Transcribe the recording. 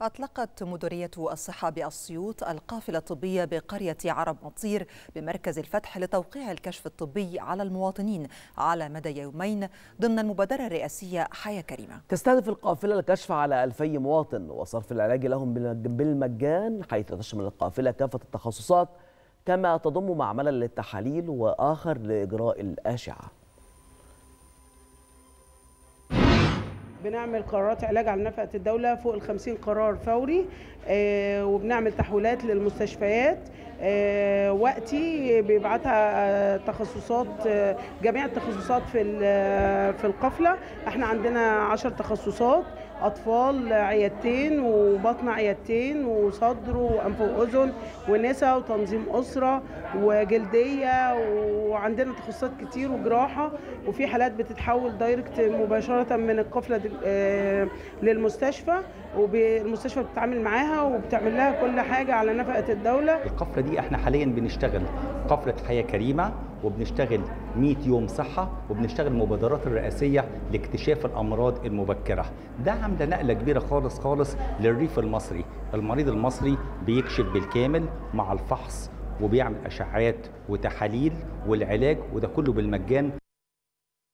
أطلقت مديرية الصحة بأسيوط القافلة الطبية بقرية عرب مطير بمركز الفتح لتوقيع الكشف الطبي على المواطنين على مدى يومين ضمن المبادرة الرئاسية حياة كريمة تستهدف القافلة الكشف على 2000 مواطن وصرف العلاج لهم بالمجان حيث تشمل القافلة كافة التخصصات كما تضم معملا للتحاليل وآخر لإجراء الأشعة بنعمل قرارات علاج على نفقة الدولة فوق ال 50 قرار فوري آه وبنعمل تحويلات للمستشفيات آه وقتي بيبعتها تخصصات آه جميع التخصصات في في القفله احنا عندنا 10 تخصصات اطفال عيادتين وبطن عيادتين وصدر وانف واذن ونسا وتنظيم اسره وجلديه وعندنا تخصصات كتير وجراحه وفي حالات بتتحول دايركت مباشره من القفله للمستشفى والمستشفى بتتعامل معاها وبتعمل لها كل حاجه على نفقه الدوله القفله دي احنا حاليا بنشتغل قفله حياه كريمه وبنشتغل 100 يوم صحه وبنشتغل المبادرات الرئاسيه لاكتشاف الامراض المبكره ده عامله نقله كبيره خالص خالص للريف المصري المريض المصري بيكشف بالكامل مع الفحص وبيعمل اشعاعات وتحاليل والعلاج وده كله بالمجان